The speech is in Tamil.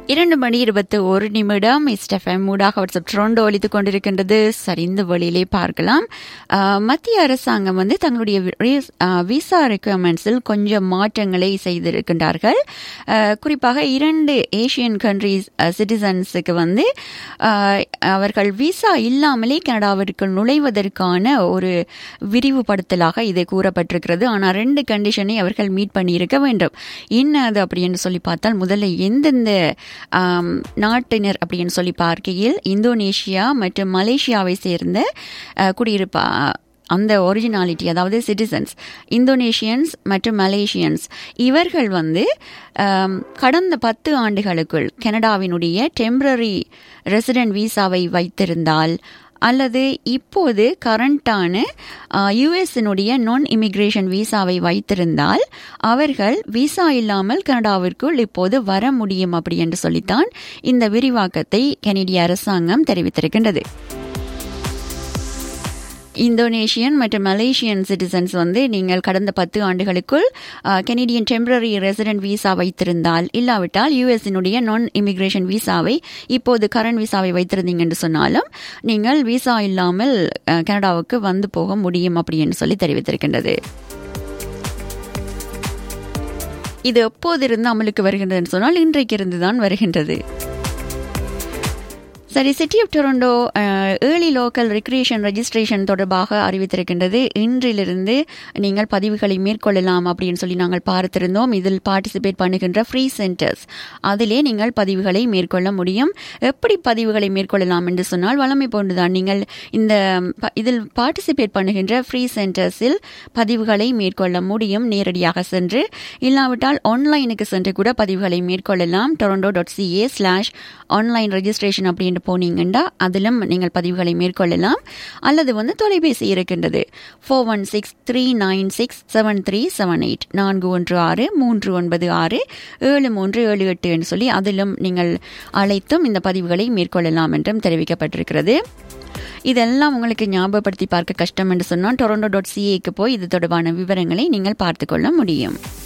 இரண்டு மணி இருபத்தி ஒரு நிமிடம் இஸ்டெஃப்எம் மூடாக வாட்ஸ்அப் ட்ரோண்டோ ஒழித்து கொண்டிருக்கின்றது சரிந்த வழியிலே பார்க்கலாம் ஆஹ், மத்திய அரசாங்கம் வந்து தங்களுடைய விசா ரெக்குவயர்மெண்ட்ஸில் கொஞ்சம் மாற்றங்களை செய்திருக்கின்றார்கள் ஆஹ், குறிப்பாக இரண்டு ஏஷியன் கண்ட்ரீஸ் சிட்டிசன்ஸுக்கு வந்து ஆஹ், அவர்கள் விசா இல்லாமலே கனடாவிற்கு நுழைவதற்கான ஒரு விரிவுபடுத்தலாக இது கூறப்பட்டிருக்கிறது ஆனால் ரெண்டு கண்டிஷனை அவர்கள் மீட் பண்ணியிருக்க வேண்டும் என்ன அது அப்படின்னு சொல்லி பார்த்தால் முதல்ல எந்தெந்த ஆம், நாட்டினர் அப்படின்னு சொல்லி பார்க்கையில் இந்தோனேஷியா மற்றும் மலேசியாவை சேர்ந்த அஹ், குடியிருப்பா அந்த ஒரிஜினாலிட்டி அதாவது சிட்டிசன்ஸ் இந்தோனேஷியன்ஸ் மற்றும் மலேசியன்ஸ் இவர்கள் வந்து ஆம், கடந்த பத்து ஆண்டுகளுக்குள் கனடாவினுடைய டெம்பரரி ரெசிடென்ட் விசாவை வைத்திருந்தால் அல்லது இப்போது கரண்டான யுஎஸ்னுடைய நான் இமிகிரேஷன் விசாவை வைத்திருந்தால் அவர்கள் விசா இல்லாமல் கனடாவிற்குள் இப்போது வர முடியும் அப்படி என்று சொல்லித்தான் இந்த விரிவாக்கத்தை கனடிய அரசாங்கம் தெரிவித்திருக்கின்றது இந்தோனேஷியன் மற்றும் மலேசியன் சிட்டிசன்ஸ் வந்து நீங்கள் கடந்த பத்து ஆண்டுகளுக்குள் கெனடியன் டெம்பரரி ரெசிடென்ட் விசா வைத்திருந்தால் இல்லாவிட்டால் யுஎஸ்னுடைய நான் இமிகிரேஷன் விசாவை இப்போது கரண்ட் விசாவை வைத்திருந்தீங்க என்று சொன்னாலும் நீங்கள் விசா இல்லாமல் அஹ், கனடாவுக்கு வந்து போக முடியும் அப்படின்னு சொல்லி தெரிவித்திருக்கின்றது இது எப்போதிருந்து அமலுக்கு வருகின்றதுன்னு சொன்னால் இன்றைக்கு இருந்துதான் வருகின்றது சரி city of Toronto early local recreation registration தொடர்பாக அறிவித்திருக்கின்றது இன்றிலிருந்து நீங்கள் பதிவுகளை மேற்கொள்ளலாம் அப்படின்னு சொல்லி நாங்கள் பார்த்திருந்தோம் இதில் பார்ட்டிசிபேட் பண்ணுகின்ற ஃப்ரீ சென்டர்ஸ் அதிலே நீங்கள் பதிவுகளை மேற்கொள்ள முடியும் எப்படி பதிவுகளை மேற்கொள்ளலாம் என்று சொன்னால் வளமை போன்றுதான் நீங்கள் இந்த ப- இதில் பார்ட்டிசிபேட் பண்ணுகின்ற ஃப்ரீ சென்டர்ஸில் பதிவுகளை மேற்கொள்ள முடியும் நேரடியாக சென்று இல்லாவிட்டால் ஆன்லைனுக்கு சென்று கூட பதிவுகளை மேற்கொள்ளலாம் Toronto dot CA slash online registration அப்படின்னு போனீங்கன்னா அதிலும் நீங்கள் பதிவுகளை மேற்கொள்ளலாம் அல்லது வந்து தொலைபேசி இருக்கின்றது four one six three nine six seven three seven eight நான்கு ஒன்று ஆறு மூன்று ஒன்பது ஆறு ஏழு மூன்று ஏழு எட்டு என்று சொல்லி அதிலும் நீங்கள் அழைத்தும் இந்த பதிவுகளை மேற்கொள்ளலாம் என்றும் தெரிவிக்கப்பட்டிருக்கிறது இதெல்லாம் உங்களுக்கு ஞாபகப்படுத்தி பார்க்க கஷ்டம் என்று சொன்னால் டொரண்டோ டாட் சிஏக்கு போய் இது தொடர்பான விவரங்களை நீங்கள் பார்த்துக்கொள்ள முடியும்